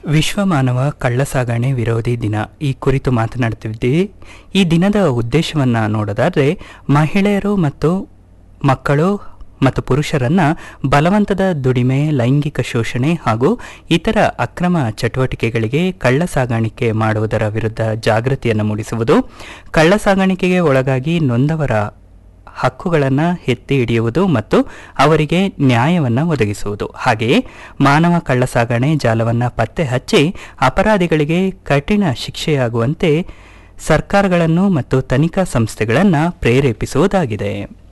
ವಿಶ್ವ ಮಾನವ ಕಳ್ಳಸಾಗಣೆ ವಿರೋಧಿ ದಿನ ಈ ಕುರಿತು ಮಾತನಾಡ್ತಿದ್ದೀವಿ ಈ ದಿನದ ಉದ್ದೇಶವನ್ನು ನೋಡೋದಾದರೆ ಮಹಿಳೆಯರು ಮತ್ತು ಮಕ್ಕಳು ಮತ್ತು ಪುರುಷರನ್ನ ಬಲವಂತದ ದುಡಿಮೆ ಲೈಂಗಿಕ ಶೋಷಣೆ ಹಾಗೂ ಇತರ ಅಕ್ರಮ ಚಟುವಟಿಕೆಗಳಿಗೆ ಕಳ್ಳ ಸಾಗಾಣಿಕೆ ಮಾಡುವುದರ ವಿರುದ್ಧ ಜಾಗೃತಿಯನ್ನು ಮೂಡಿಸುವುದು ಕಳ್ಳ ಸಾಗಾಣಿಕೆಗೆ ಒಳಗಾಗಿ ನೊಂದವರ ಹಕ್ಕುಗಳನ್ನು ಎತ್ತಿ ಹಿಡಿಯುವುದು ಮತ್ತು ಅವರಿಗೆ ನ್ಯಾಯವನ್ನು ಒದಗಿಸುವುದು ಹಾಗೆಯೇ ಮಾನವ ಕಳ್ಳಸಾಗಣೆ ಜಾಲವನ್ನು ಪತ್ತೆ ಹಚ್ಚಿ ಅಪರಾಧಿಗಳಿಗೆ ಕಠಿಣ ಶಿಕ್ಷೆಯಾಗುವಂತೆ ಸರ್ಕಾರಗಳನ್ನು ಮತ್ತು ತನಿಖಾ ಸಂಸ್ಥೆಗಳನ್ನು ಪ್ರೇರೇಪಿಸುವುದಾಗಿದೆ